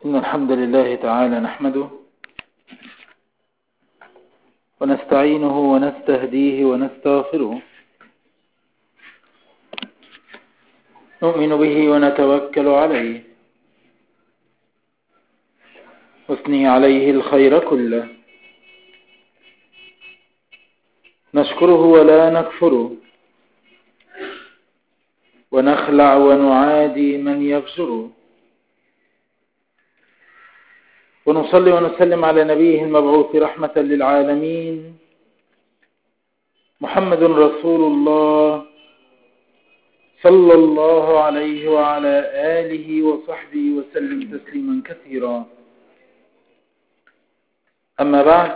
إن الحمد لله تعالى نحمده ونستعينه ونستهديه ونستغفره نؤمن به ونتوكل عليه أثني عليه الخير كله نشكره ولا نكفره ونخلع ونعادي من يفجره ونصلي ونسلم على نبيه المبعوث رحمة للعالمين محمد رسول الله صلى الله عليه وعلى آله وصحبه وسلم تسليما كثيرا أما بعد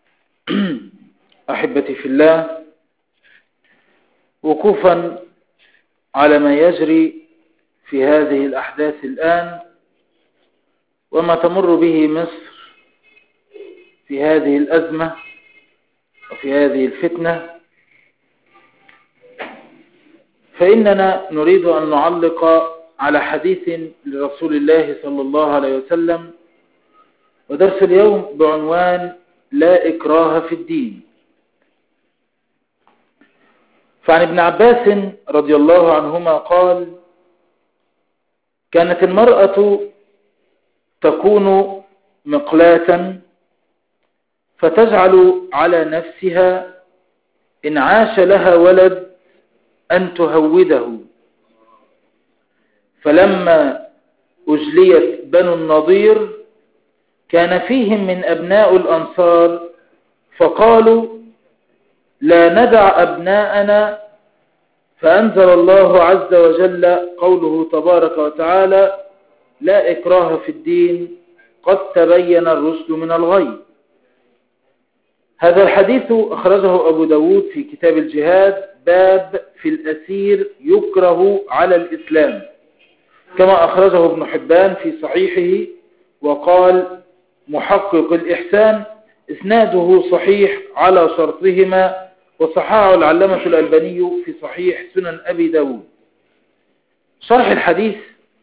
أحبتي في الله وقوفا على ما يجري في هذه الأحداث الآن وما تمر به مصر في هذه الأزمة وفي هذه الفتنة فإننا نريد أن نعلق على حديث لرسول الله صلى الله عليه وسلم ودرس اليوم بعنوان لا إكراه في الدين فعن ابن عباس رضي الله عنهما قال كانت المرأة تكون مقلاة فتجعل على نفسها إن عاش لها ولد أن تهوده فلما أجليت بنو النضير كان فيهم من أبناء الأنصار فقالوا لا ندع أبناءنا فأنزل الله عز وجل قوله تبارك وتعالى لا إكراه في الدين قد تبين الرشد من الغي هذا الحديث أخرجه أبو داود في كتاب الجهاد باب في الأسير يكره على الإسلام كما أخرجه ابن حبان في صحيحه وقال محقق الإحسان إسناده صحيح على شرطهما وصححه العلامة الألباني في صحيح سنن أبي داود شرح الحديث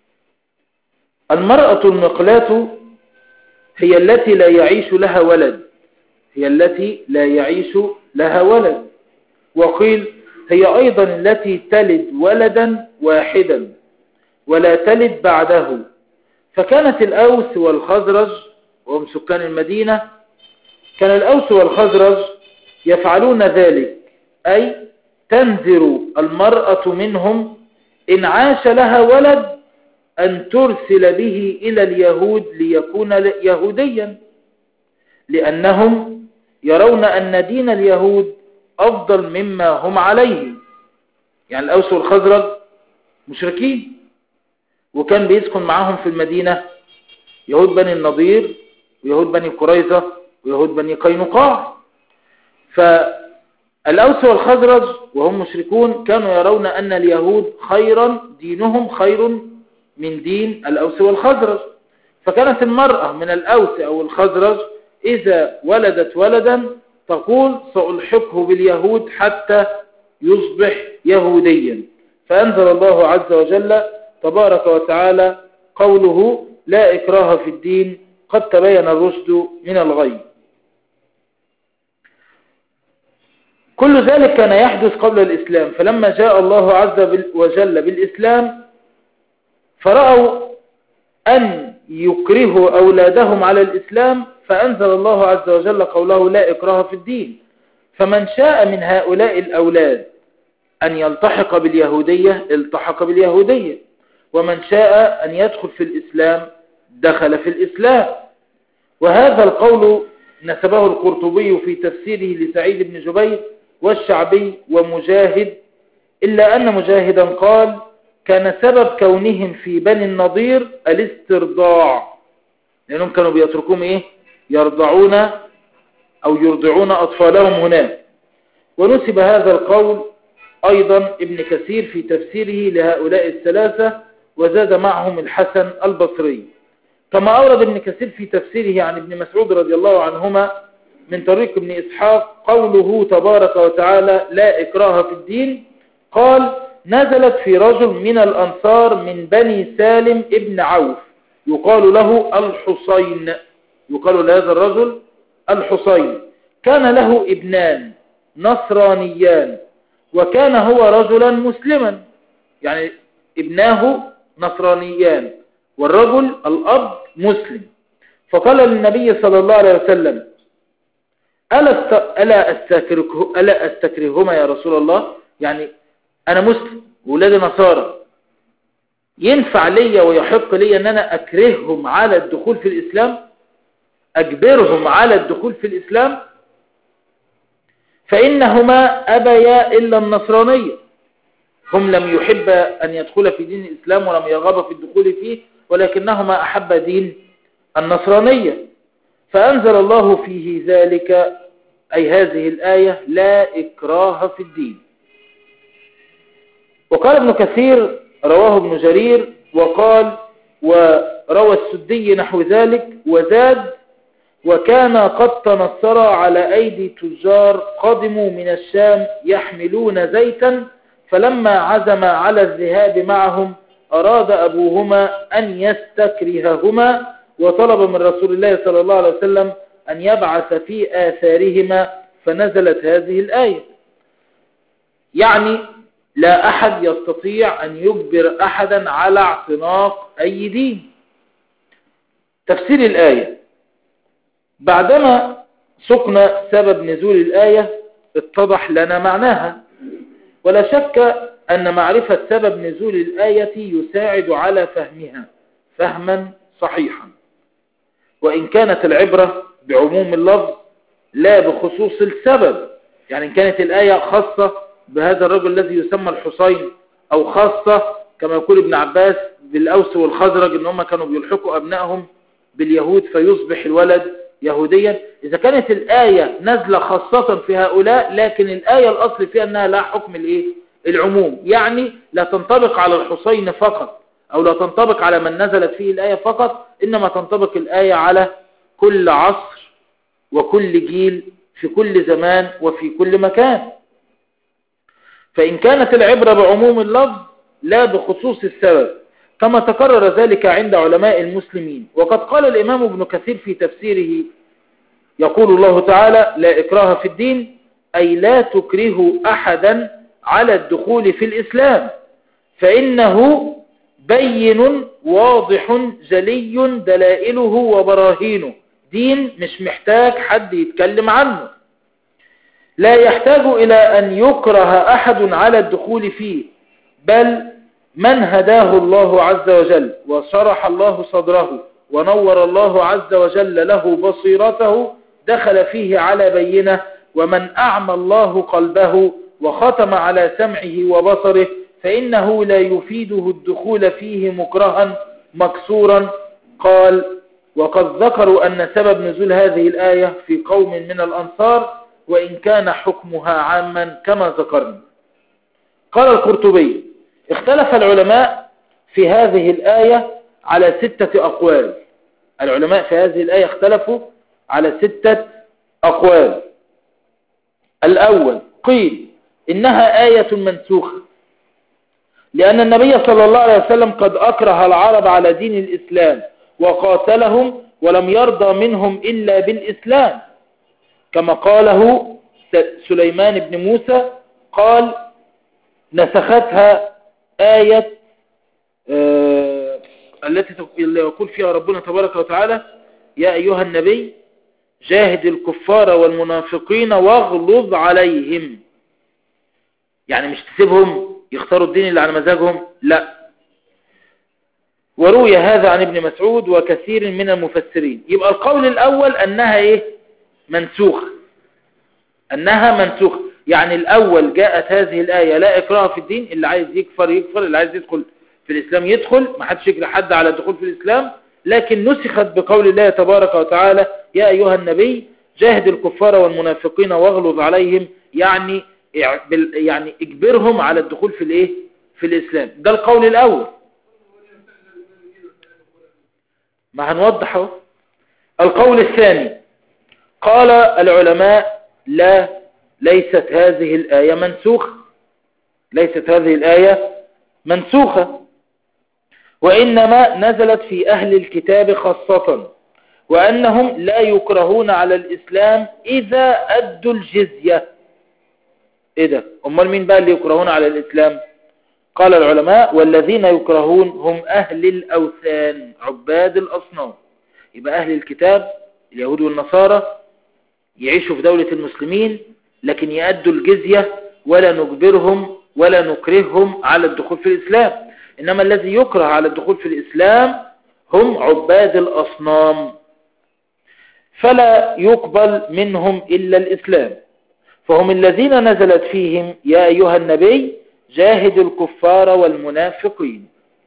المرأة المقلاة هي التي لا يعيش لها ولد هي التي لا يعيش لها ولد وقيل هي أيضا التي تلد ولدا واحدا ولا تلد بعده فكانت الأوس والخزرج وهم سكان المدينة كان الأوس والخزرج يفعلون ذلك أي تنذر المرأة منهم إن عاش لها ولد أن ترسل به إلى اليهود ليكون يهوديا لأنهم يرون أن دين اليهود أفضل مما هم عليه يعني الأوس والخزرج مشركين وكان بيسكن معاهم في المدينة يهود بني النضير ويهود بني قريظة ويهود بني قينقاع فالأوس والخزرج وهم مشركون كانوا يرون أن اليهود خيرا دينهم خير من دين الأوس والخزرج فكانت المرأة من الأوس أو الخزرج إذا ولدت ولدا تقول سألحقه باليهود حتى يصبح يهوديا فأنزل الله عز وجل تبارك وتعالى قوله لا إكراه في الدين قد تبين الرشد من الغي كل ذلك كان يحدث قبل الإسلام فلما جاء الله عز وجل بالإسلام فرأوا أن يكرهوا أولادهم على الإسلام فأنزل الله عز وجل قوله لا إكراه في الدين فمن شاء من هؤلاء الأولاد أن يلتحق باليهودية التحق باليهودية ومن شاء أن يدخل في الإسلام دخل في الإسلام وهذا القول نسبه القرطبي في تفسيره لسعيد بن جبير والشعبي ومجاهد إلا أن مجاهدا قال كان سبب كونهم في بني النضير الاسترضاع لأنهم كانوا بيتركون إيه يرضعون أو يرضعون أطفالهم هناك ونسب هذا القول أيضا ابن كثير في تفسيره لهؤلاء الثلاثة وزاد معهم الحسن البصري كما أورد ابن كثير في تفسيره عن ابن مسعود رضي الله عنهما من طريق ابن إسحاق قوله تبارك وتعالى لا إكراه في الدين قال نزلت في رجل من الأنصار من بني سالم ابن عوف يقال له الحسين يقال لهذا الرجل الحسين كان له ابنان نصرانيان وكان هو رجلا مسلما يعني ابناه نصرانيان والرجل الأب مسلم فقال للنبي صلى الله عليه وسلم ألا, أستكره ألا أستكرههما يا رسول الله يعني أنا مسلم وولادي نصارى ينفع لي ويحق لي أن أنا أكرههم على الدخول في الإسلام أجبرهم على الدخول في الإسلام فإنهما أبيا إلا النصرانية هم لم يحب أن يدخل في دين الإسلام ولم يرغب في الدخول فيه ولكنهما أحب دين النصرانية فأنزل الله فيه ذلك أي هذه الآية لا إكراه في الدين وقال ابن كثير رواه ابن جرير وقال وروى السدي نحو ذلك وزاد وكان قد تنصر على أيدي تجار قدموا من الشام يحملون زيتا فلما عزم على الذهاب معهم أراد أبوهما أن يستكرههما وطلب من رسول الله صلى الله عليه وسلم أن يبعث في آثارهما فنزلت هذه الآية يعني لا أحد يستطيع أن يجبر أحدا على اعتناق أي دين تفسير الآية بعدما سقنا سبب نزول الآية اتضح لنا معناها ولا شك أن معرفة سبب نزول الآية يساعد على فهمها فهما صحيحا وإن كانت العبرة بعموم اللفظ لا بخصوص السبب يعني إن كانت الآية خاصة بهذا الرجل الذي يسمى الحسين أو خاصة كما يقول ابن عباس بالأوس والخزرج إن هم كانوا بيلحقوا أبنائهم باليهود فيصبح الولد يهوديا إذا كانت الآية نزل خاصة في هؤلاء لكن الآية الأصل فيها أنها لا حكم الإيه؟ العموم يعني لا تنطبق على الحسين فقط أو لا تنطبق على من نزلت فيه الآية فقط إنما تنطبق الآية على كل عصر وكل جيل في كل زمان وفي كل مكان فإن كانت العبرة بعموم اللفظ لا بخصوص السبب كما تكرر ذلك عند علماء المسلمين وقد قال الإمام ابن كثير في تفسيره يقول الله تعالى لا إكراه في الدين أي لا تكره أحدا على الدخول في الإسلام فإنه بين واضح جلي دلائله وبراهينه دين مش محتاج حد يتكلم عنه لا يحتاج إلى أن يكره أحد على الدخول فيه بل من هداه الله عز وجل وشرح الله صدره ونور الله عز وجل له بصيرته دخل فيه على بينه ومن أعمى الله قلبه وختم على سمعه وبصره فإنه لا يفيده الدخول فيه مكرها مكسورا قال وقد ذكروا أن سبب نزول هذه الآية في قوم من الأنصار وإن كان حكمها عاما كما ذكرنا قال القرطبي اختلف العلماء في هذه الآية على ستة أقوال العلماء في هذه الآية اختلفوا على ستة أقوال الأول قيل إنها آية منسوخة لأن النبي صلى الله عليه وسلم قد أكره العرب على دين الإسلام وقاتلهم ولم يرضى منهم إلا بالإسلام كما قاله سليمان بن موسى قال نسختها آية آه التي يقول فيها ربنا تبارك وتعالى يا أيها النبي جاهد الكفار والمنافقين واغلظ عليهم يعني مش تسيبهم يختاروا الدين اللي على مزاجهم لا وروي هذا عن ابن مسعود وكثير من المفسرين يبقى القول الأول أنها إيه منسوخة أنها منسوخة يعني الأول جاءت هذه الآية لا إكراه في الدين اللي عايز يكفر يكفر اللي عايز يدخل في الإسلام يدخل ما حدش يجري حد على الدخول في الإسلام لكن نسخت بقول الله تبارك وتعالى يا أيها النبي جاهد الكفار والمنافقين واغلظ عليهم يعني يعني اجبرهم على الدخول في الايه في الإسلام ده القول الأول ما هنوضحه القول الثاني قال العلماء لا ليست هذه الآية منسوخة ليست هذه الآية منسوخة وإنما نزلت في أهل الكتاب خاصة وأنهم لا يكرهون على الإسلام إذا أدوا الجزية إيه ده أمال مين بقى اللي يكرهون على الإسلام قال العلماء والذين يكرهون هم أهل الأوثان عباد الأصنام يبقى أهل الكتاب اليهود والنصارى يعيشوا في دولة المسلمين لكن يأدوا الجزية ولا نجبرهم ولا نكرههم على الدخول في الإسلام إنما الذي يكره على الدخول في الإسلام هم عباد الأصنام فلا يقبل منهم إلا الإسلام فهم الذين نزلت فيهم يا أيها النبي جاهد الكفار والمنافقين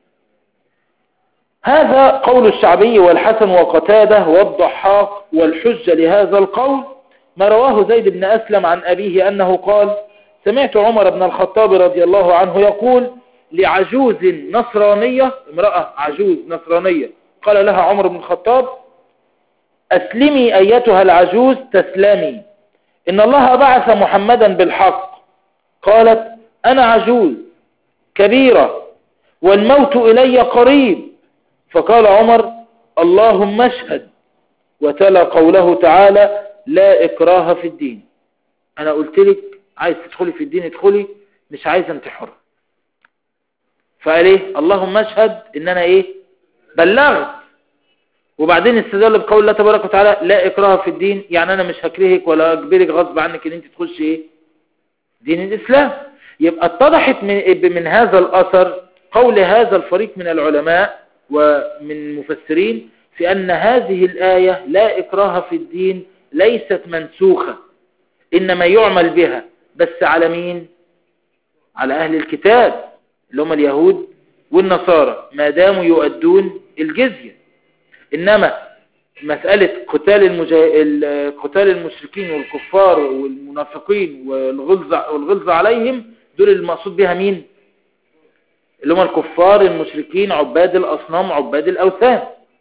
هذا قول الشعبي والحسن وقتاده والضحاك والحجة لهذا القول ما رواه زيد بن أسلم عن أبيه أنه قال سمعت عمر بن الخطاب رضي الله عنه يقول لعجوز نصرانية امرأة عجوز نصرانية قال لها عمر بن الخطاب أسلمي أيتها العجوز تسلمي إن الله بعث محمدا بالحق قالت أنا عجوز كبيرة والموت إلي قريب فقال عمر اللهم اشهد وتلا قوله تعالى لا إكراه في الدين أنا قلت لك عايز تدخلي في الدين ادخلي مش عايز انت حر فقال ايه اللهم اشهد ان انا ايه بلغت وبعدين استدل بقول الله تبارك وتعالى لا اكراه في الدين يعني انا مش هكرهك ولا اجبرك غصب عنك ان انت تخش ايه دين الاسلام يبقى اتضحت من, من هذا الاثر قول هذا الفريق من العلماء ومن المفسرين في ان هذه الايه لا اكراه في الدين ليست منسوخه انما يعمل بها بس على مين على اهل الكتاب اللي هم اليهود والنصارى ما داموا يؤدون الجزية انما مسألة قتال, المجا... قتال المشركين والكفار والمنافقين والغلظة, والغلظة عليهم دول المقصود بها مين اللي هم الكفار المشركين عباد الأصنام عباد الأوثان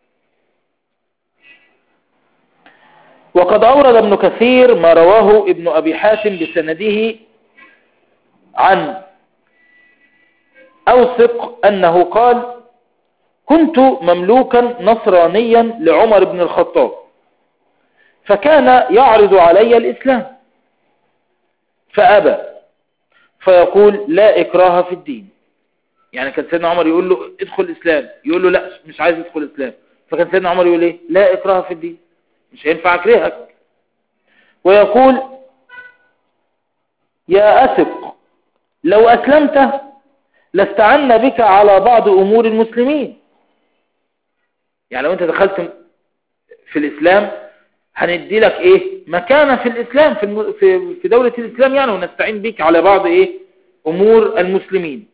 وقد أورد ابن كثير ما رواه ابن أبي حاتم بسنده عن أوثق أنه قال كنت مملوكا نصرانيا لعمر بن الخطاب فكان يعرض علي الإسلام فأبى فيقول لا إكراه في الدين يعني كان سيدنا عمر يقول له ادخل الإسلام يقول له لا مش عايز ادخل الإسلام فكان سيدنا عمر يقول ايه لا إكراه في الدين مش هينفع أكرهك ويقول يا أثق لو أسلمت لاستعنا بك على بعض أمور المسلمين يعني لو أنت دخلت في الإسلام هندي لك إيه مكانة في الإسلام في, في, في دولة الإسلام يعني ونستعين بك على بعض إيه أمور المسلمين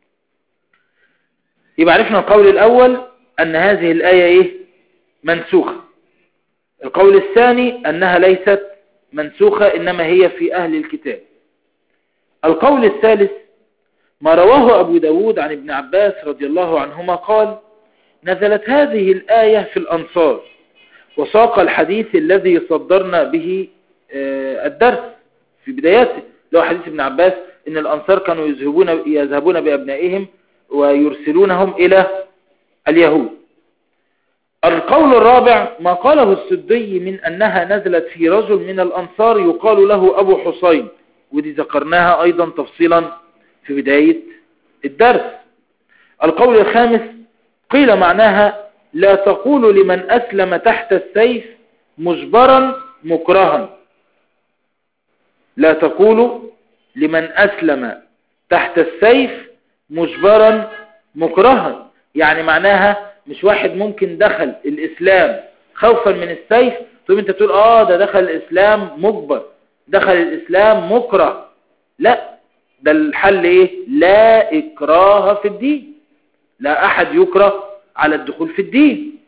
يبقى عرفنا القول الأول أن هذه الآية إيه منسوخة القول الثاني أنها ليست منسوخة إنما هي في أهل الكتاب القول الثالث ما رواه أبو داود عن ابن عباس رضي الله عنهما قال نزلت هذه الآية في الأنصار وساق الحديث الذي صدرنا به الدرس في بداياته لو حديث ابن عباس إن الأنصار كانوا يذهبون, يذهبون بأبنائهم ويرسلونهم إلى اليهود القول الرابع ما قاله السدي من أنها نزلت في رجل من الأنصار يقال له أبو حسين ودي ذكرناها أيضا تفصيلا في بداية الدرس القول الخامس قيل معناها لا تقول لمن أسلم تحت السيف مجبرا مكرها لا تقول لمن أسلم تحت السيف مجبرا مكرها يعني معناها مش واحد ممكن دخل الإسلام خوفا من السيف ثم انت تقول اه ده دخل الإسلام مجبر دخل الإسلام مكره لا ده الحل ايه لا إكراه في الدين لا أحد يكره على الدخول في الدين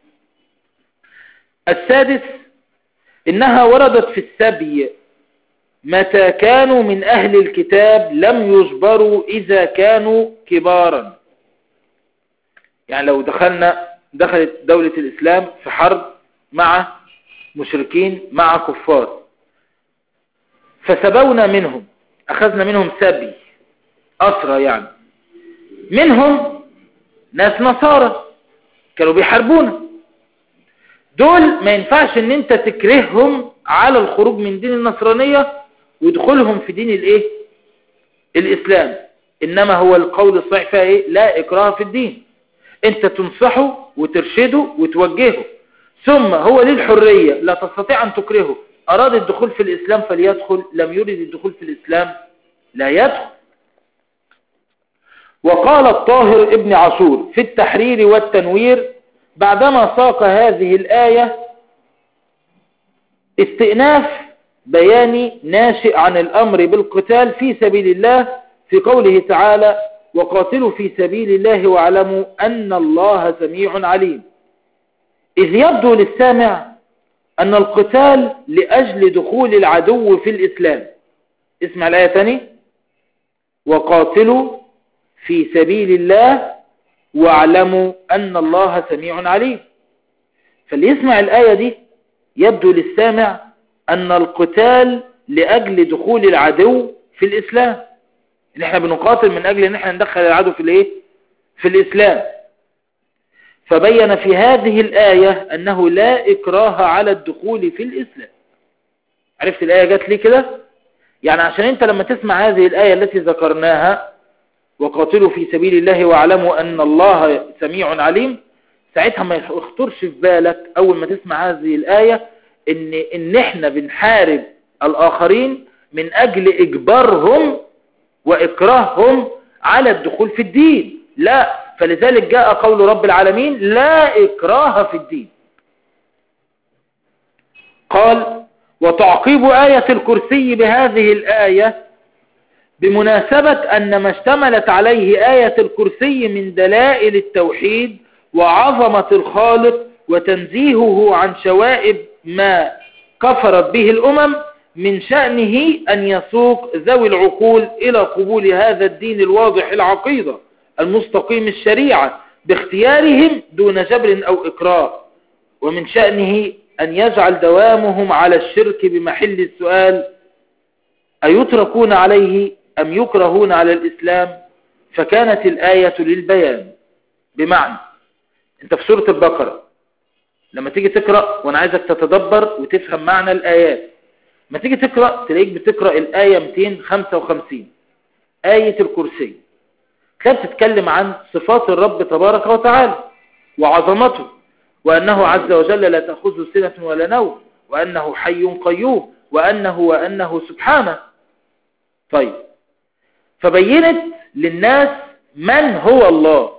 السادس إنها وردت في السبي متى كانوا من أهل الكتاب لم يجبروا إذا كانوا كبارا يعني لو دخلنا دخلت دولة الإسلام في حرب مع مشركين مع كفار فسبونا منهم أخذنا منهم سبي أسرى يعني منهم ناس نصارى كانوا بيحاربونا دول ما ينفعش ان انت تكرههم على الخروج من دين النصرانية ودخولهم في دين الايه الاسلام انما هو القول الصحيح فيها ايه لا اكراه في الدين انت تنصحه وترشده وتوجهه ثم هو ليه الحرية لا تستطيع ان تكرهه اراد الدخول في الاسلام فليدخل لم يريد الدخول في الاسلام لا يدخل وقال الطاهر ابن عاشور في التحرير والتنوير بعدما ساق هذه الآية استئناف بياني ناشئ عن الأمر بالقتال في سبيل الله في قوله تعالى وقاتلوا في سبيل الله واعلموا أن الله سميع عليم إذ يبدو للسامع أن القتال لأجل دخول العدو في الإسلام اسمع الآية تاني وقاتلوا في سبيل الله واعلموا أن الله سميع عليم فاللي يسمع الآية دي يبدو للسامع أن القتال لأجل دخول العدو في الإسلام إن احنا بنقاتل من أجل أن احنا ندخل العدو في الإيه؟ في الإسلام فبين في هذه الآية أنه لا إكراه على الدخول في الإسلام عرفت الآية جات ليه كده يعني عشان انت لما تسمع هذه الآية التي ذكرناها وقاتلوا في سبيل الله واعلموا أن الله سميع عليم ساعتها ما يخطرش في بالك أول ما تسمع هذه الآية إن, إن إحنا بنحارب الآخرين من أجل إجبارهم وإكراههم على الدخول في الدين لا فلذلك جاء قول رب العالمين لا إكراه في الدين قال وتعقيب آية الكرسي بهذه الآية بمناسبة أن ما اشتملت عليه آية الكرسي من دلائل التوحيد وعظمة الخالق وتنزيهه عن شوائب ما كفرت به الأمم من شأنه أن يسوق ذوي العقول إلى قبول هذا الدين الواضح العقيدة المستقيم الشريعة باختيارهم دون جبر أو إكراه ومن شأنه أن يجعل دوامهم على الشرك بمحل السؤال أيتركون عليه أم يكرهون على الإسلام فكانت الآية للبيان بمعنى انت في سورة البقرة لما تيجي تقرأ وانا عايزك تتدبر وتفهم معنى الآيات ما تيجي تقرأ تلاقيك بتقرأ الآية 255 آية الكرسي كانت تتكلم عن صفات الرب تبارك وتعالى وعظمته وأنه عز وجل لا تأخذه سنة ولا نوم وأنه حي قيوم وأنه وأنه سبحانه طيب فبينت للناس من هو الله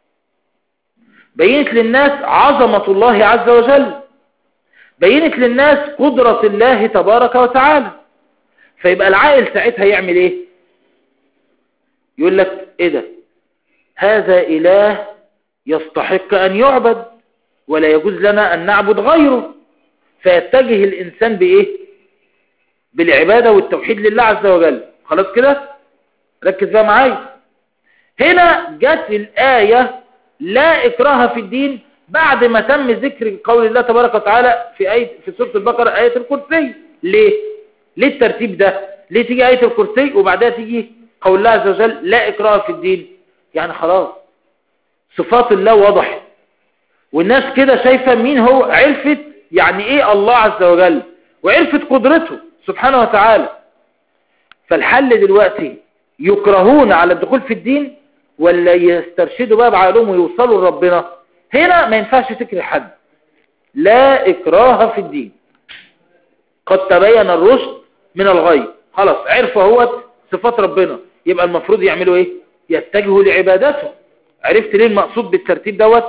بينت للناس عظمة الله عز وجل بينت للناس قدرة الله تبارك وتعالى فيبقى العائل ساعتها يعمل ايه يقول لك ايه ده هذا اله يستحق ان يعبد ولا يجوز لنا ان نعبد غيره فيتجه الانسان بايه بالعبادة والتوحيد لله عز وجل خلاص كده ركز بقى معايا هنا جت الآية لا إكراه في الدين بعد ما تم ذكر قول الله تبارك وتعالى في آية في سورة البقرة آية الكرسي ليه؟ ليه الترتيب ده؟ ليه تيجي آية الكرسي وبعدها تيجي قول الله عز وجل لا إكراه في الدين يعني خلاص صفات الله وضحت والناس كده شايفة مين هو عرفت يعني ايه الله عز وجل وعرفت قدرته سبحانه وتعالى فالحل دلوقتي يكرهون على الدخول في الدين ولا يسترشدوا بقى بعقلهم ويوصلوا لربنا هنا ما ينفعش تكره حد لا إكراه في الدين قد تبين الرشد من الغي خلاص عرفوا هو صفات ربنا يبقى المفروض يعملوا ايه يتجهوا لعبادته عرفت ليه المقصود بالترتيب دوت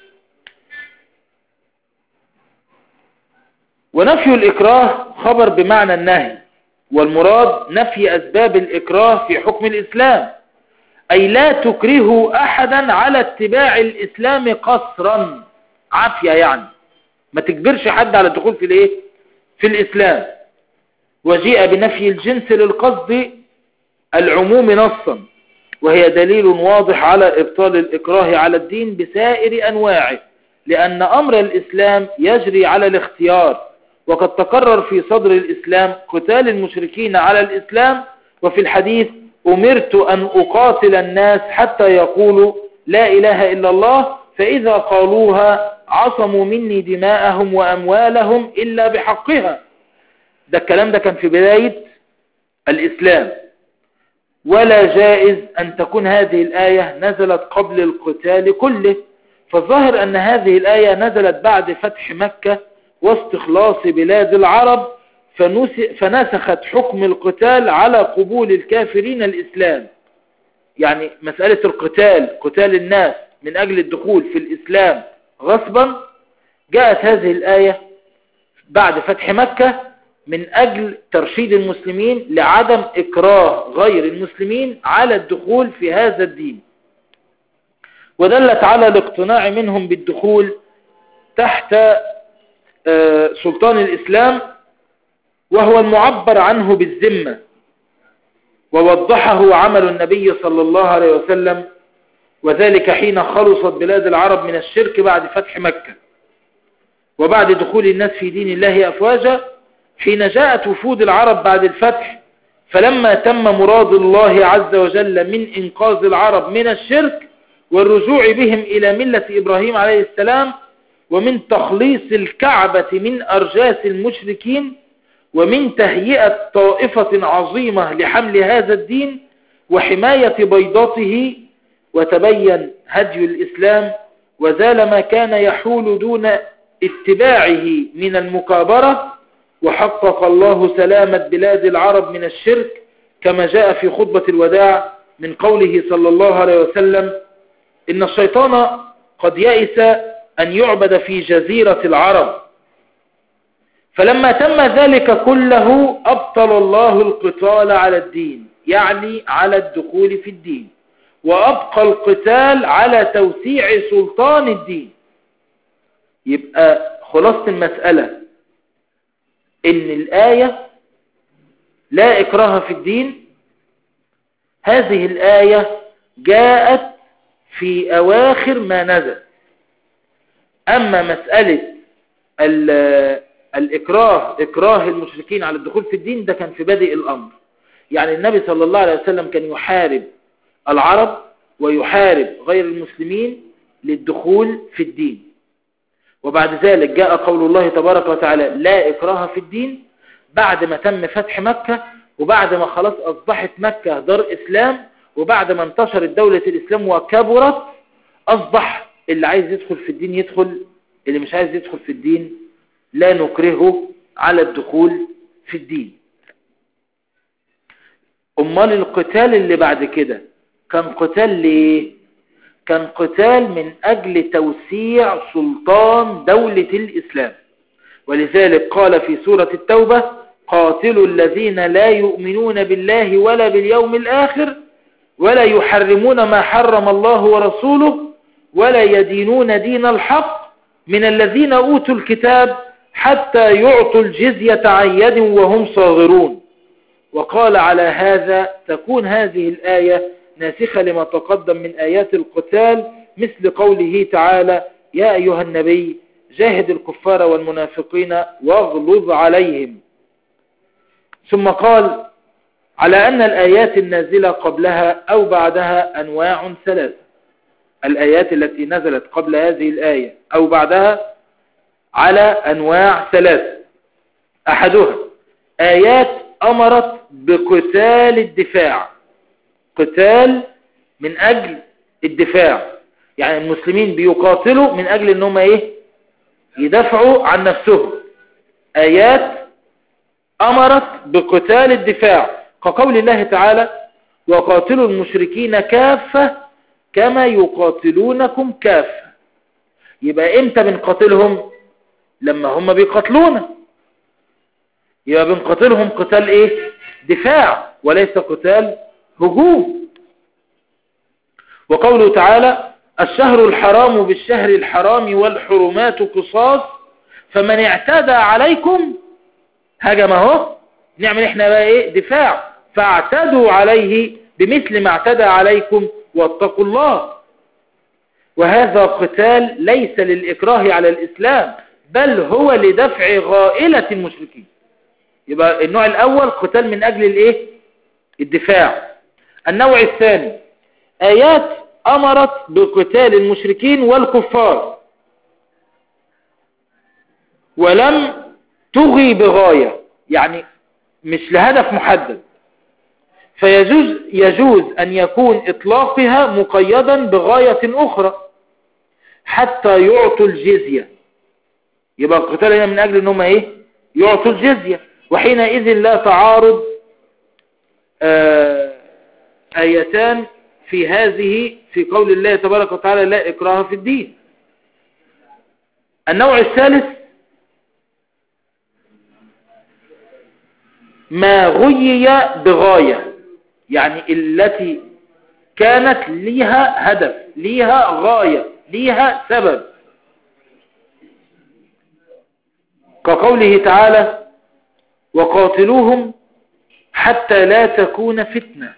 ونفي الإكراه خبر بمعنى النهي والمراد نفي أسباب الإكراه في حكم الإسلام أي لا تكرهوا أحدا على اتباع الإسلام قصرا عافية يعني ما تجبرش حد على الدخول في الايه في الإسلام وجيء بنفي الجنس للقصد العموم نصا وهي دليل واضح على إبطال الإكراه على الدين بسائر أنواعه لأن أمر الإسلام يجري على الاختيار وقد تكرر في صدر الإسلام قتال المشركين على الإسلام وفي الحديث أمرت أن أقاتل الناس حتى يقولوا لا إله إلا الله فإذا قالوها عصموا مني دماءهم وأموالهم إلا بحقها ده الكلام ده كان في بداية الإسلام ولا جائز أن تكون هذه الآية نزلت قبل القتال كله فالظاهر أن هذه الآية نزلت بعد فتح مكة واستخلاص بلاد العرب فنسخت حكم القتال على قبول الكافرين الإسلام يعني مسألة القتال قتال الناس من أجل الدخول في الإسلام غصبا جاءت هذه الآية بعد فتح مكة من أجل ترشيد المسلمين لعدم إكراه غير المسلمين على الدخول في هذا الدين ودلت على الاقتناع منهم بالدخول تحت آه، سلطان الإسلام وهو المعبر عنه بالذمة ووضحه عمل النبي صلى الله عليه وسلم وذلك حين خلصت بلاد العرب من الشرك بعد فتح مكة وبعد دخول الناس في دين الله أفواجا حين جاءت وفود العرب بعد الفتح فلما تم مراد الله عز وجل من إنقاذ العرب من الشرك والرجوع بهم إلى ملة إبراهيم عليه السلام ومن تخليص الكعبة من أرجاس المشركين ومن تهيئة طائفة عظيمة لحمل هذا الدين وحماية بيضاته وتبين هدي الإسلام وزال ما كان يحول دون اتباعه من المكابرة وحقق الله سلامة بلاد العرب من الشرك كما جاء في خطبة الوداع من قوله صلى الله عليه وسلم إن الشيطان قد يئس أن يعبد في جزيرة العرب فلما تم ذلك كله أبطل الله القتال على الدين يعني على الدخول في الدين وأبقى القتال على توسيع سلطان الدين يبقى خلاصة المسألة إن الآية لا إكراه في الدين هذه الآية جاءت في أواخر ما نزل أما مسألة الإكراه إكراه المشركين على الدخول في الدين ده كان في بادئ الأمر يعني النبي صلى الله عليه وسلم كان يحارب العرب ويحارب غير المسلمين للدخول في الدين وبعد ذلك جاء قول الله تبارك وتعالى لا إكراه في الدين بعد ما تم فتح مكة وبعد ما خلاص أصبحت مكة دار إسلام وبعد ما انتشرت دولة الإسلام وكبرت أصبح اللي عايز يدخل في الدين يدخل اللي مش عايز يدخل في الدين لا نكرهه على الدخول في الدين أمال القتال اللي بعد كده كان قتال ليه كان قتال من أجل توسيع سلطان دولة الإسلام ولذلك قال في سورة التوبة قاتلوا الذين لا يؤمنون بالله ولا باليوم الآخر ولا يحرمون ما حرم الله ورسوله ولا يدينون دين الحق من الذين أوتوا الكتاب حتى يعطوا الجزية عن يد وهم صاغرون وقال على هذا تكون هذه الآية ناسخة لما تقدم من آيات القتال مثل قوله تعالى يا أيها النبي جاهد الكفار والمنافقين واغلظ عليهم ثم قال على أن الآيات النازلة قبلها أو بعدها أنواع ثلاثة الآيات التي نزلت قبل هذه الآية أو بعدها على أنواع ثلاثة أحدها آيات أمرت بقتال الدفاع قتال من أجل الدفاع يعني المسلمين بيقاتلوا من أجل أنهم إيه يدافعوا عن نفسهم آيات أمرت بقتال الدفاع كقول الله تعالى وقاتلوا المشركين كافة كما يقاتلونكم كافة يبقى امتى بنقاتلهم لما هم بيقاتلونا يبقى بنقاتلهم قتال ايه دفاع وليس قتال هجوم وقوله تعالى الشهر الحرام بالشهر الحرام والحرمات قصاص فمن اعتدى عليكم هجم اهو نعمل احنا بقى ايه دفاع فاعتدوا عليه بمثل ما اعتدى عليكم واتقوا الله وهذا قتال ليس للإكراه على الإسلام بل هو لدفع غائلة المشركين يبقى النوع الأول قتال من أجل الإيه؟ الدفاع النوع الثاني آيات أمرت بقتال المشركين والكفار ولم تغي بغاية يعني مش لهدف محدد فيجوز يجوز أن يكون إطلاقها مقيدا بغاية أخرى حتى يعطوا الجزية يبقى القتال هنا من أجل أنهم إيه يعطوا الجزية وحينئذ لا تعارض آه آيتان في هذه في قول الله تبارك وتعالى لا إكراه في الدين النوع الثالث ما غيي بغاية يعني التي كانت ليها هدف ليها غاية ليها سبب كقوله تعالى وقاتلوهم حتى لا تكون فتنة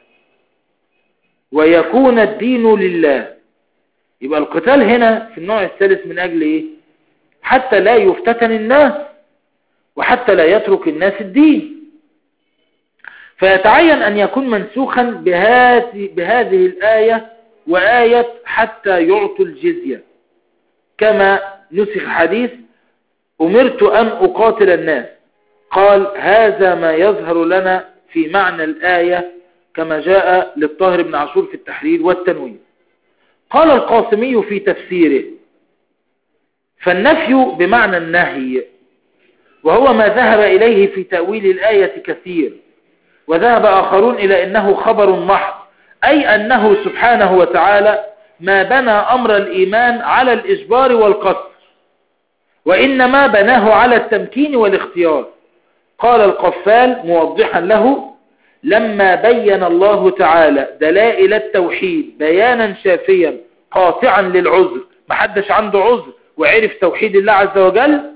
ويكون الدين لله يبقى القتال هنا في النوع الثالث من أجل إيه حتى لا يفتتن الناس وحتى لا يترك الناس الدين فيتعين أن يكون منسوخا بهذه, بهذه الآية وآية حتى يعطوا الجزية كما نسخ حديث أمرت أن أقاتل الناس قال هذا ما يظهر لنا في معنى الآية كما جاء للطاهر بن عاشور في التحرير والتنوين قال القاسمي في تفسيره فالنفي بمعنى النهي وهو ما ذهب إليه في تأويل الآية كثير وذهب آخرون إلى أنه خبر محض أي أنه سبحانه وتعالى ما بنى أمر الإيمان على الإجبار والقصر وإنما بناه على التمكين والاختيار قال القفال موضحا له لما بين الله تعالى دلائل التوحيد بيانا شافيا قاطعا للعذر محدش عنده عذر وعرف توحيد الله عز وجل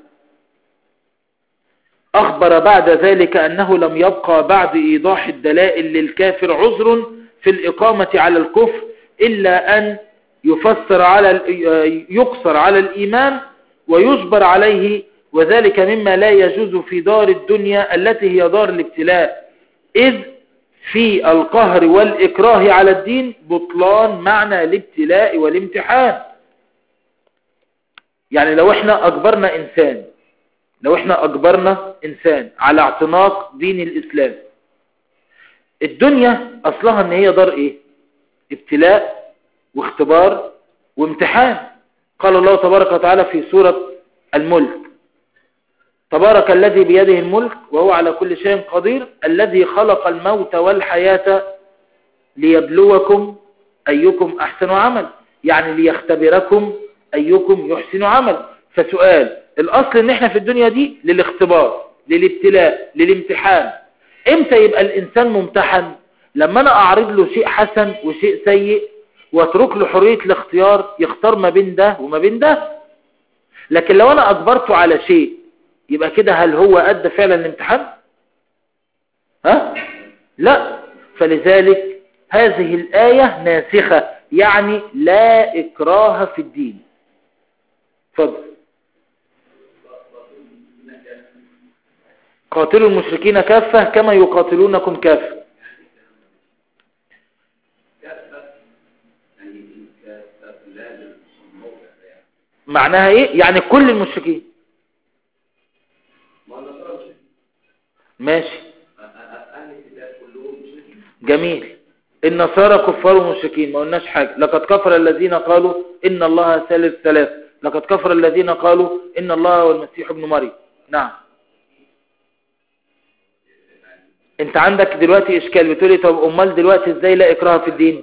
أخبر بعد ذلك أنه لم يبقى بعد إيضاح الدلائل للكافر عذر في الإقامة على الكفر إلا أن يفسر على يقصر على الإيمان ويجبر عليه وذلك مما لا يجوز في دار الدنيا التي هي دار الابتلاء إذ في القهر والإكراه على الدين بطلان معنى الابتلاء والامتحان يعني لو احنا أجبرنا إنسان لو احنا أجبرنا إنسان على اعتناق دين الإسلام الدنيا أصلها ان هي دار ايه ابتلاء واختبار وامتحان قال الله تبارك وتعالى في سورة الملك تبارك الذي بيده الملك وهو على كل شيء قدير الذي خلق الموت والحياة ليبلوكم أيكم أحسن عمل يعني ليختبركم أيكم يحسن عمل فسؤال الأصل ان احنا في الدنيا دي للاختبار للابتلاء للامتحان امتى يبقى الانسان ممتحن لما انا اعرض له شيء حسن وشيء سيء واترك له حرية الاختيار يختار ما بين ده وما بين ده لكن لو انا اجبرته على شيء يبقى كده هل هو ادى فعلا الامتحان ها لا فلذلك هذه الآية ناسخة يعني لا إكراه في الدين فضل قاتلوا المشركين كافة كما يقاتلونكم كافة معناها ايه يعني كل المشركين ماشي جميل النصارى كفار ومشركين ما قلناش حاجة لقد كفر الذين قالوا إن الله ثالث ثلاث لقد كفر الذين قالوا إن الله والمسيح ابن مريم نعم انت عندك دلوقتي اشكال بتقولي طب امال دلوقتي ازاي لا اكراه في الدين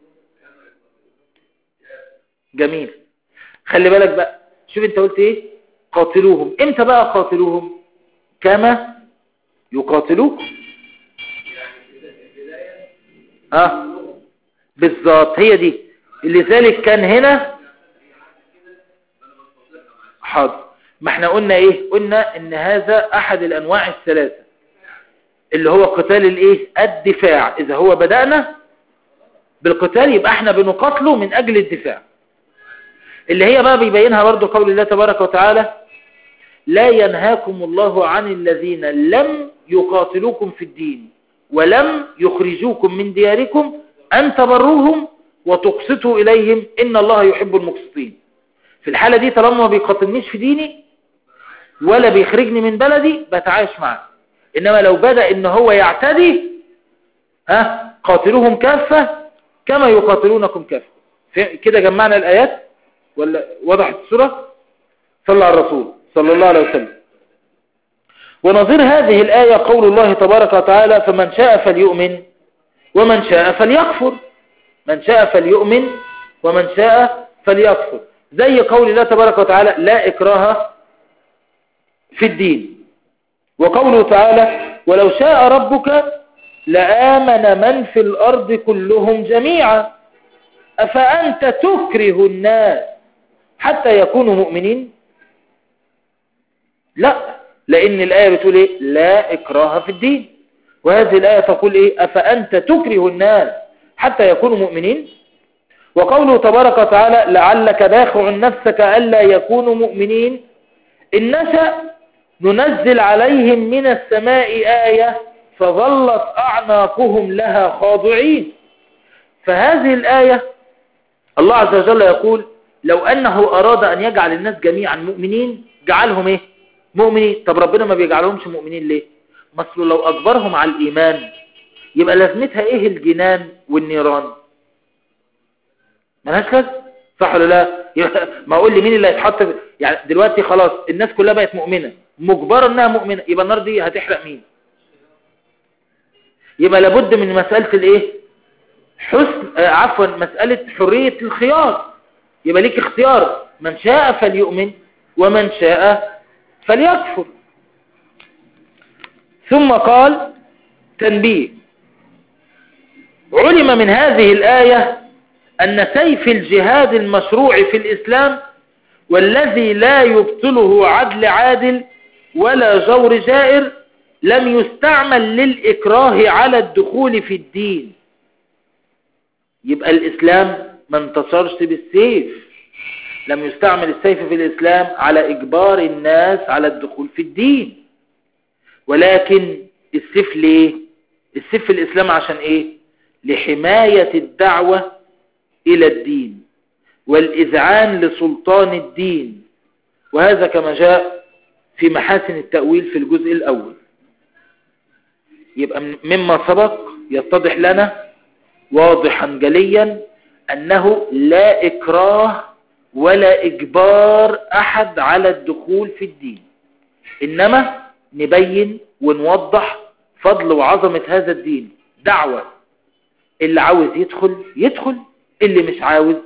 جميل خلي بالك بقى شوف انت قلت ايه قاتلوهم امتى بقى قاتلوهم كما يقاتلوكم اه بالظبط هي دي لذلك كان هنا حاضر ما احنا قلنا ايه قلنا ان هذا احد الانواع الثلاثة اللي هو قتال الايه الدفاع اذا هو بدأنا بالقتال يبقى احنا بنقاتله من اجل الدفاع اللي هي بقى بيبينها برضو قول الله تبارك وتعالى لا ينهاكم الله عن الذين لم يقاتلوكم في الدين ولم يخرجوكم من دياركم أن تبروهم وتقسطوا إليهم إن الله يحب المقسطين في الحالة دي طالما ما بيقاتلنيش في ديني ولا بيخرجني من بلدي بتعايش معاه إنما لو بدأ إن هو يعتدي ها قاتلوهم كافة كما يقاتلونكم كافة كده جمعنا الآيات ولا وضحت الصورة صلى على الرسول صلى الله عليه وسلم ونظير هذه الآية قول الله تبارك وتعالى فمن شاء فليؤمن ومن شاء فليكفر من شاء فليؤمن ومن شاء فليكفر زي قول الله تبارك وتعالى لا إكراه في الدين وقوله تعالى ولو شاء ربك لآمن من في الأرض كلهم جميعا أفأنت تكره الناس حتى يكونوا مؤمنين لا لأن الآية بتقول إيه لا إكراه في الدين وهذه الآية تقول إيه أفأنت تكره الناس حتى يكونوا مؤمنين وقوله تبارك وتعالى لعلك باخع نفسك ألا يكونوا مؤمنين إن نشأ ننزل عليهم من السماء آية فظلت أعناقهم لها خاضعين فهذه الآية الله عز وجل يقول لو أنه أراد أن يجعل الناس جميعا مؤمنين جعلهم إيه مؤمنين طب ربنا ما بيجعلهمش مؤمنين ليه مصر لو أجبرهم على الإيمان يبقى لازمتها إيه الجنان والنيران ملهاش لازمه صح ولا لا ما اقول لي مين اللي هيتحط يعني دلوقتي خلاص الناس كلها بقت مؤمنة مجبرة انها مؤمنة يبقى النار دي هتحرق مين يبقى لابد من مسألة الايه حسن آه عفوا مسألة حرية الخيار يبقى ليك اختيار من شاء فليؤمن ومن شاء فليكفر ثم قال تنبيه علم من هذه الآية أن سيف الجهاد المشروع في الإسلام والذي لا يبطله عدل عادل ولا جور جائر لم يستعمل للإكراه على الدخول في الدين يبقى الإسلام ما انتصرش بالسيف لم يستعمل السيف في الإسلام على إجبار الناس على الدخول في الدين ولكن السيف ليه السيف في الإسلام عشان إيه لحماية الدعوة إلى الدين والإذعان لسلطان الدين وهذا كما جاء في محاسن التأويل في الجزء الأول يبقى مما سبق يتضح لنا واضحا جليا أنه لا إكراه ولا إجبار أحد على الدخول في الدين إنما نبين ونوضح فضل وعظمة هذا الدين دعوة اللي عاوز يدخل يدخل اللي مش عاوز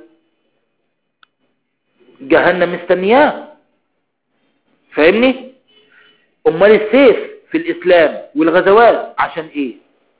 جهنم مستنياه فاهمني امال السيف في الاسلام والغزوات عشان ايه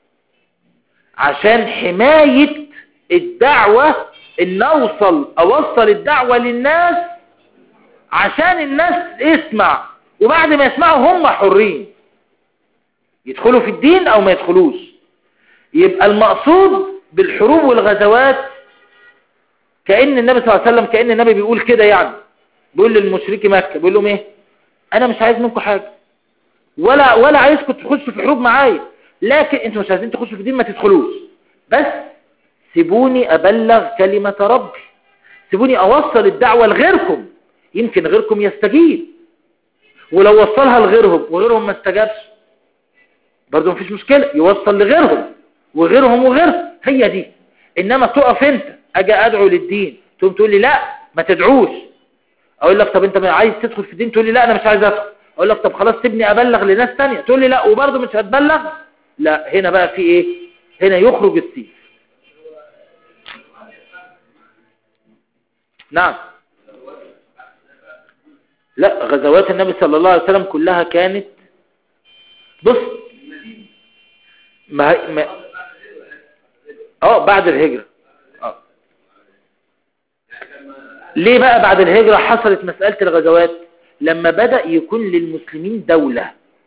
عشان حماية الدعوة ان اوصل اوصل الدعوة للناس عشان الناس اسمع وبعد ما يسمعوا هم حرين يدخلوا في الدين او ما يدخلوش يبقى المقصود بالحروب والغزوات كأن النبي صلى الله عليه وسلم كأن النبي بيقول كده يعني بيقول للمشركي مكة بيقول لهم ايه انا مش عايز منكم حاجة ولا ولا عايزكم تخشوا في حروب معايا لكن انتوا مش عايزين تخشوا في الدين ما تدخلوش بس سيبوني ابلغ كلمة ربي سيبوني اوصل الدعوة لغيركم يمكن غيركم يستجيب ولو وصلها لغيرهم وغيرهم ما استجابش برضه مفيش مشكلة يوصل لغيرهم وغيرهم وغيرهم هي دي انما تقف انت اجي ادعو للدين تقوم تقول لي لا ما تدعوش اقول لك طب انت عايز تدخل في الدين تقول لي لا انا مش عايز ادخل اقول لك طب خلاص سيبني ابلغ لناس تانية تقول لي لا وبرضه مش هتبلغ لا هنا بقى في ايه هنا يخرج السيف نعم لا غزوات النبي صلى الله عليه وسلم كلها كانت بص ما ما اه بعد الهجرة آه. ليه بقى بعد الهجرة حصلت مسألة الغزوات لما بدأ يكون للمسلمين دولة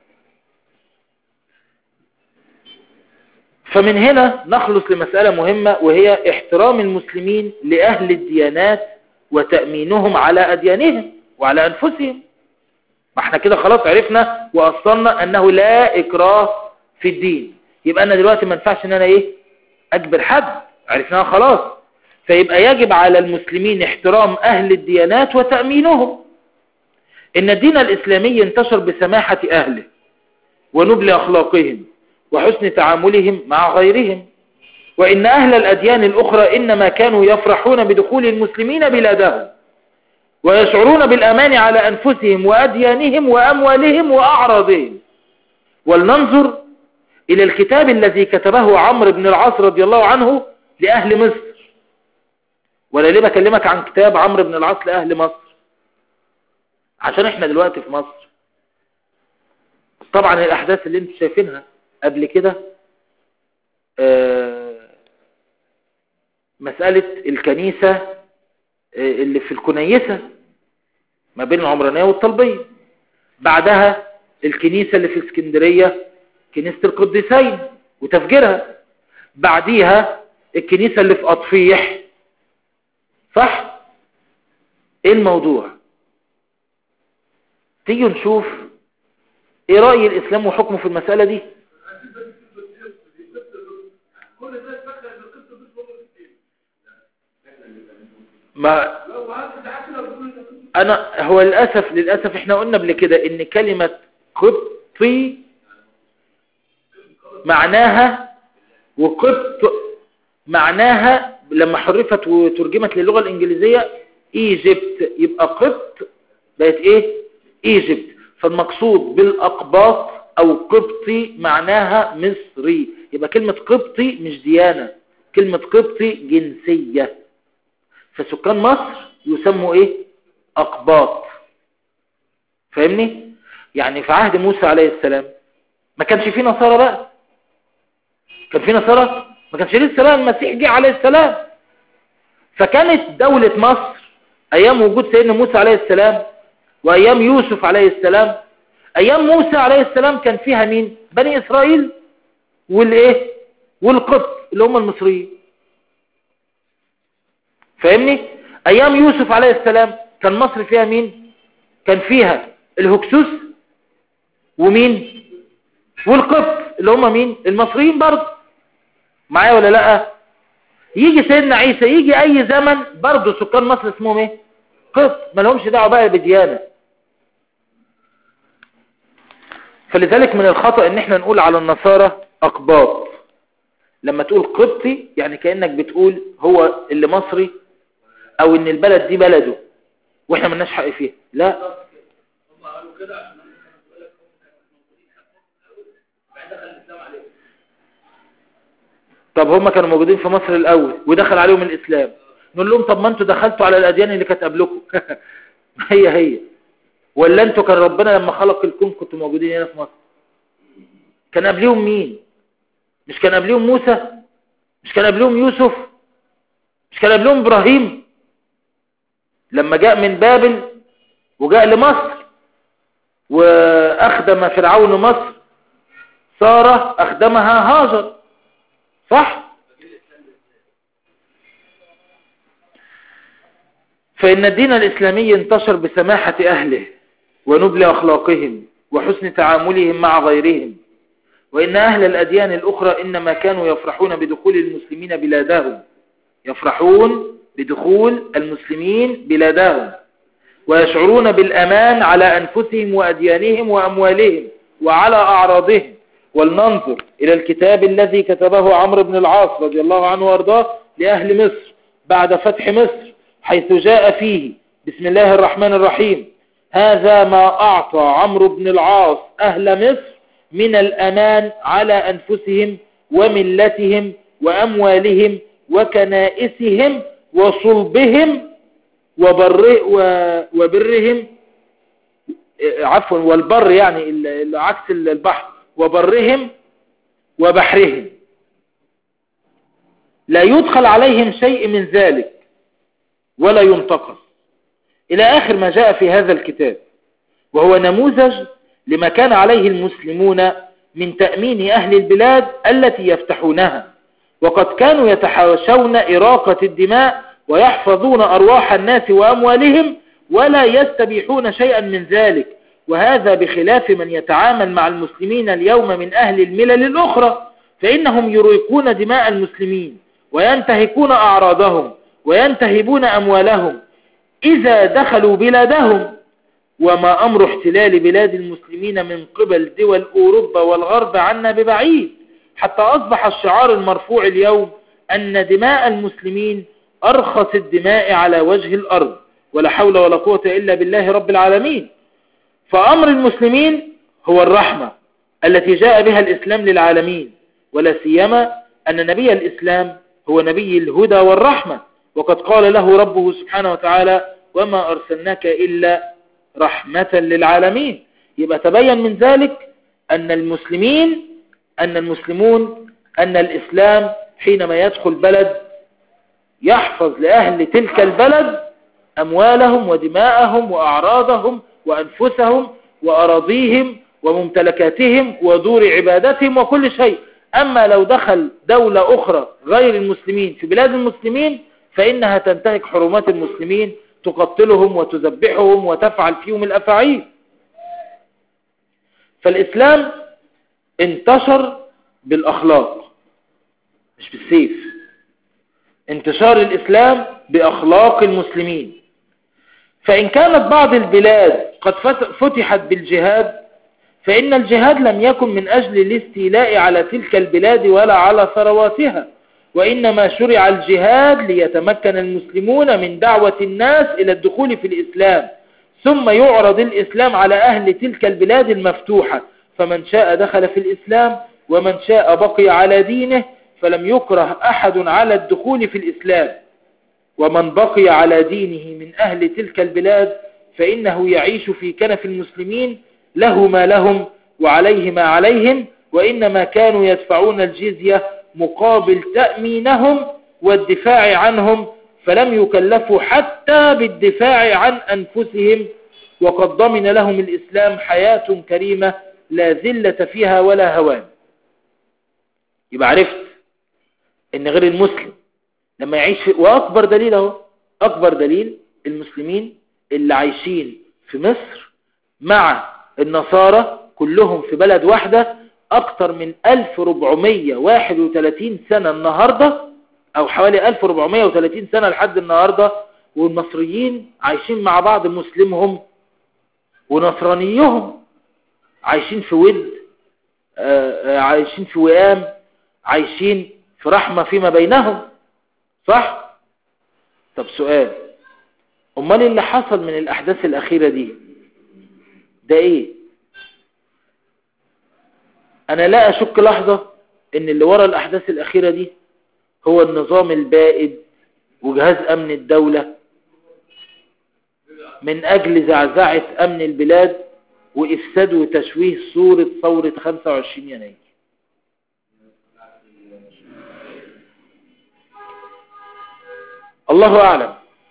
فمن هنا نخلص لمسألة مهمة وهي احترام المسلمين لأهل الديانات وتأمينهم على أديانهم وعلى أنفسهم ما احنا كده خلاص عرفنا وأصلنا أنه لا إكراه في الدين يبقى أنا دلوقتي ما ينفعش أن أنا إيه أجبر حد عرفناها خلاص فيبقى يجب على المسلمين احترام أهل الديانات وتأمينهم إن الدين الإسلامي انتشر بسماحة أهله ونبل أخلاقهم وحسن تعاملهم مع غيرهم وإن أهل الأديان الأخرى إنما كانوا يفرحون بدخول المسلمين بلادهم ويشعرون بالأمان على أنفسهم وأديانهم وأموالهم وأعراضهم ولننظر إلى الكتاب الذي كتبه عمرو بن العاص رضي الله عنه لأهل مصر ولا ليه بكلمك عن كتاب عمرو بن العاص لأهل مصر عشان احنا دلوقتي في مصر طبعا الأحداث اللي انتم شايفينها قبل كده آه، مسألة الكنيسة آه، اللي في الكنيسة ما بين العمرانية والطلبية بعدها الكنيسة اللي في اسكندرية كنيسة القديسين وتفجيرها بعديها الكنيسة اللي في أطفيح صح ايه الموضوع تيجي نشوف ايه رأي الاسلام وحكمه في المسألة دي ما انا هو للاسف للاسف احنا قلنا قبل كده ان كلمة قبطي معناها وقبط معناها لما حرفت وترجمت للغة الانجليزية ايجيبت يبقى قبط بقت ايه ايجيبت فالمقصود بالاقباط او قبطي معناها مصري يبقى كلمة قبطي مش ديانة كلمة قبطي جنسية فسكان مصر يسموا ايه اقباط فاهمني يعني في عهد موسى عليه السلام ما كانش فيه نصارى بقى كان فيه نصارى ما كانش لسه بقى المسيح جه عليه السلام فكانت دولة مصر ايام وجود سيدنا موسى عليه السلام وايام يوسف عليه السلام ايام موسى عليه السلام كان فيها مين بني اسرائيل والايه والقبط اللي هم المصريين فاهمني ايام يوسف عليه السلام كان مصر فيها مين كان فيها الهكسوس ومين والقبط اللي هم مين المصريين برضه معايا ولا لا يجي سيدنا عيسى يجي اي زمن برضه سكان مصر اسمهم ايه قبط ما لهمش دعوه بقى بديانه فلذلك من الخطأ ان احنا نقول على النصارى اقباط لما تقول قبطي يعني كأنك بتقول هو اللي مصري او ان البلد دي بلده واحنا ملناش حق فيها لا هم قالوا كده عشان انا بقول لك هم كانوا موجودين حقهم الاول بعد دخل الاسلام عليهم طب هم كانوا موجودين في مصر الاول ودخل عليهم الاسلام نقول لهم طب ما انتوا دخلتوا على الاديان اللي كانت قبلكم هي هي ولا انتوا كان ربنا لما خلق الكون كنتوا موجودين هنا في مصر كان قبليهم مين مش كان قبليهم موسى مش كان قبليهم يوسف مش كان قبليهم ابراهيم لما جاء من بابل وجاء لمصر واخدم فرعون مصر سارة اخدمها هاجر صح فإن الدين الإسلامي انتشر بسماحة أهله ونبل أخلاقهم وحسن تعاملهم مع غيرهم وإن أهل الأديان الأخرى إنما كانوا يفرحون بدخول المسلمين بلادهم يفرحون بدخول المسلمين بلادهم ويشعرون بالأمان على أنفسهم وأديانهم وأموالهم وعلى أعراضهم ولننظر إلى الكتاب الذي كتبه عمرو بن العاص رضي الله عنه وارضاه لأهل مصر بعد فتح مصر حيث جاء فيه بسم الله الرحمن الرحيم هذا ما أعطى عمرو بن العاص أهل مصر من الأمان على أنفسهم وملتهم وأموالهم وكنائسهم وصلبهم وبر وبرهم عفوا والبر يعني عكس البحر وبرهم وبحرهم لا يدخل عليهم شيء من ذلك ولا ينتقص إلى آخر ما جاء في هذا الكتاب وهو نموذج لما كان عليه المسلمون من تأمين أهل البلاد التي يفتحونها وقد كانوا يتحاشون إراقة الدماء ويحفظون أرواح الناس وأموالهم ولا يستبيحون شيئا من ذلك وهذا بخلاف من يتعامل مع المسلمين اليوم من أهل الملل الأخرى فإنهم يريقون دماء المسلمين وينتهكون أعراضهم وينتهبون أموالهم إذا دخلوا بلادهم وما أمر احتلال بلاد المسلمين من قبل دول أوروبا والغرب عنا ببعيد حتى أصبح الشعار المرفوع اليوم أن دماء المسلمين أرخص الدماء على وجه الأرض ولا حول ولا قوة إلا بالله رب العالمين فأمر المسلمين هو الرحمة التي جاء بها الإسلام للعالمين ولا سيما أن نبي الإسلام هو نبي الهدى والرحمة وقد قال له ربه سبحانه وتعالى وما أرسلناك إلا رحمة للعالمين يبقى تبين من ذلك أن المسلمين أن المسلمون أن الإسلام حينما يدخل بلد يحفظ لأهل تلك البلد أموالهم ودماءهم وأعراضهم وأنفسهم وأراضيهم وممتلكاتهم ودور عبادتهم وكل شيء أما لو دخل دولة أخرى غير المسلمين في بلاد المسلمين فإنها تنتهك حرمات المسلمين تقتلهم وتذبحهم وتفعل فيهم الأفاعيل فالإسلام انتشر بالأخلاق مش بالسيف انتشار الإسلام بأخلاق المسلمين فإن كانت بعض البلاد قد فتحت بالجهاد فإن الجهاد لم يكن من أجل الاستيلاء على تلك البلاد ولا على ثرواتها وإنما شرع الجهاد ليتمكن المسلمون من دعوة الناس إلى الدخول في الإسلام ثم يعرض الإسلام على أهل تلك البلاد المفتوحة فمن شاء دخل في الإسلام ومن شاء بقي على دينه فلم يكره أحد على الدخول في الإسلام ومن بقي على دينه من أهل تلك البلاد فإنه يعيش في كنف المسلمين له ما لهم وعليه ما عليهم وإنما كانوا يدفعون الجزية مقابل تأمينهم والدفاع عنهم فلم يكلفوا حتى بالدفاع عن أنفسهم وقد ضمن لهم الإسلام حياة كريمة لا ذلة فيها ولا هوان يبقى عرفت ان غير المسلم لما يعيش في واكبر دليل اهو اكبر دليل المسلمين اللي عايشين في مصر مع النصارى كلهم في بلد واحدة اكتر من 1431 سنة النهاردة او حوالي 1430 سنة لحد النهاردة والمصريين عايشين مع بعض مسلمهم ونصرانيهم عايشين في ود عايشين في وئام عايشين في رحمة فيما بينهم صح؟ طب سؤال امال اللي حصل من الاحداث الاخيرة دي ده ايه انا لا اشك لحظة ان اللي ورا الاحداث الاخيرة دي هو النظام البائد وجهاز امن الدولة من اجل زعزعة امن البلاد وافساد وتشويه صورة ثورة 25 يناير الله اعلم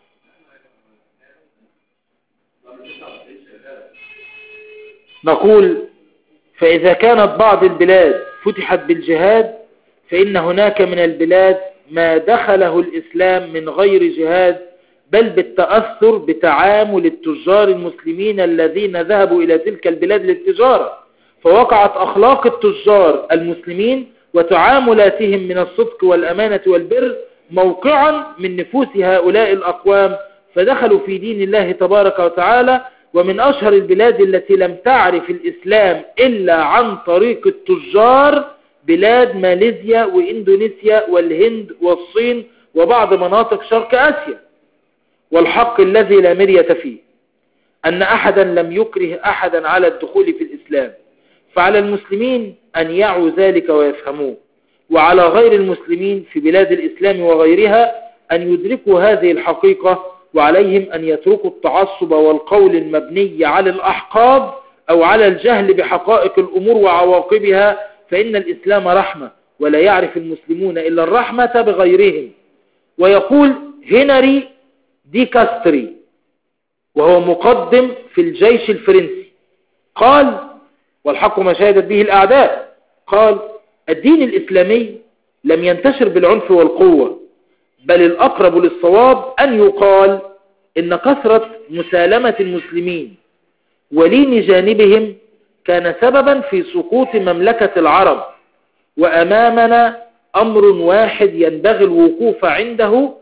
نقول فإذا كانت بعض البلاد فتحت بالجهاد فإن هناك من البلاد ما دخله الإسلام من غير جهاد بل بالتأثر بتعامل التجار المسلمين الذين ذهبوا إلى تلك البلاد للتجارة فوقعت أخلاق التجار المسلمين وتعاملاتهم من الصدق والأمانة والبر موقعا من نفوس هؤلاء الأقوام فدخلوا في دين الله تبارك وتعالى ومن أشهر البلاد التي لم تعرف الإسلام إلا عن طريق التجار بلاد ماليزيا وإندونيسيا والهند والصين وبعض مناطق شرق آسيا والحق الذي لا مرية فيه أن أحدا لم يكره أحدا على الدخول في الإسلام فعلى المسلمين أن يعوا ذلك ويفهموه وعلى غير المسلمين في بلاد الإسلام وغيرها أن يدركوا هذه الحقيقة وعليهم أن يتركوا التعصب والقول المبني على الأحقاب أو على الجهل بحقائق الأمور وعواقبها فإن الإسلام رحمة ولا يعرف المسلمون إلا الرحمة بغيرهم ويقول هنري دي كاستري وهو مقدم في الجيش الفرنسي قال والحق ما شهدت به الأعداء قال الدين الإسلامي لم ينتشر بالعنف والقوة بل الأقرب للصواب أن يقال إن كثرة مسالمة المسلمين ولين جانبهم كان سببا في سقوط مملكة العرب وأمامنا أمر واحد ينبغي الوقوف عنده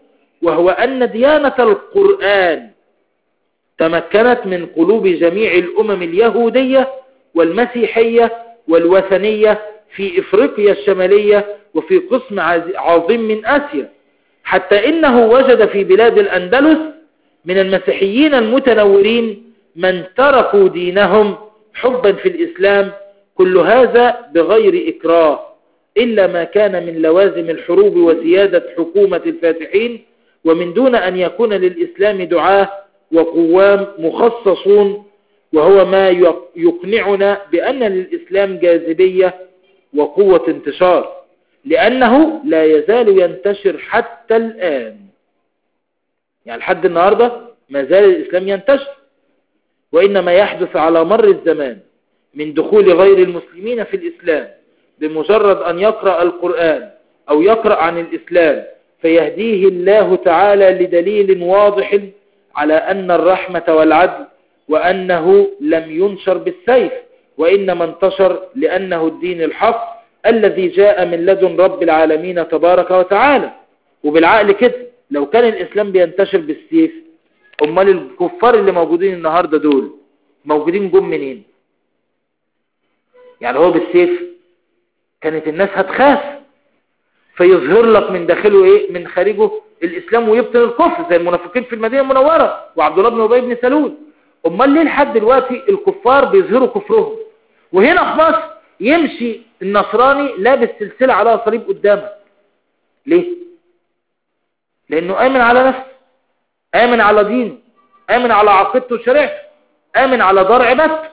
وهو أن ديانة القرآن تمكنت من قلوب جميع الأمم اليهودية والمسيحية والوثنية في إفريقيا الشمالية وفي قسم عظيم من آسيا حتى إنه وجد في بلاد الأندلس من المسيحيين المتنورين من تركوا دينهم حبا في الإسلام كل هذا بغير إكراه إلا ما كان من لوازم الحروب وسيادة حكومة الفاتحين ومن دون أن يكون للإسلام دعاه وقوام مخصصون وهو ما يقنعنا بأن للإسلام جاذبية وقوة انتشار لأنه لا يزال ينتشر حتى الآن يعني لحد النهاردة ما زال الإسلام ينتشر وإنما يحدث على مر الزمان من دخول غير المسلمين في الإسلام بمجرد أن يقرأ القرآن أو يقرأ عن الإسلام فيهديه الله تعالى لدليل واضح على أن الرحمة والعدل وأنه لم ينشر بالسيف وإنما انتشر لأنه الدين الحق الذي جاء من لدن رب العالمين تبارك وتعالى وبالعقل كده لو كان الإسلام بينتشر بالسيف أمال الكفار اللي موجودين النهاردة دول موجودين جم منين يعني هو بالسيف كانت الناس هتخاف فيظهر لك من داخله ايه من خارجه الاسلام ويبطن الكفر زي المنافقين في المدينه المنوره وعبد الله بن ابي بن سلول امال ليه لحد دلوقتي الكفار بيظهروا كفرهم وهنا في مصر يمشي النصراني لابس سلسله عليها صليب قدامه ليه لانه امن على نفسه امن على دينه امن على عقيدته وشريعته امن على دار عبادته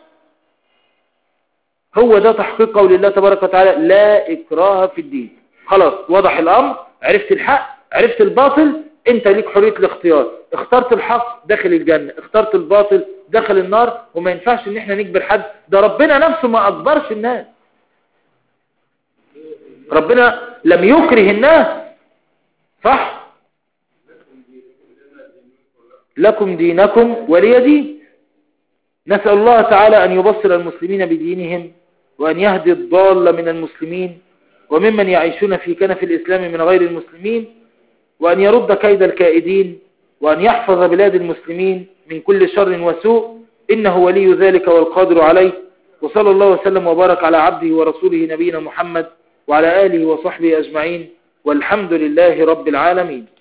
هو ده تحقيق قول الله تبارك وتعالى لا اكراه في الدين خلاص وضح الامر عرفت الحق عرفت الباطل انت ليك حرية الاختيار اخترت الحق داخل الجنة اخترت الباطل داخل النار وما ينفعش ان احنا نجبر حد ده ربنا نفسه ما اجبرش الناس ربنا لم يكره الناس صح لكم دينكم ولي دين نسأل الله تعالى أن يبصر المسلمين بدينهم وأن يهدي الضال من المسلمين وممن يعيشون في كنف الإسلام من غير المسلمين وأن يرد كيد الكائدين وأن يحفظ بلاد المسلمين من كل شر وسوء إنه ولي ذلك والقادر عليه وصلى الله وسلم وبارك على عبده ورسوله نبينا محمد وعلى آله وصحبه أجمعين والحمد لله رب العالمين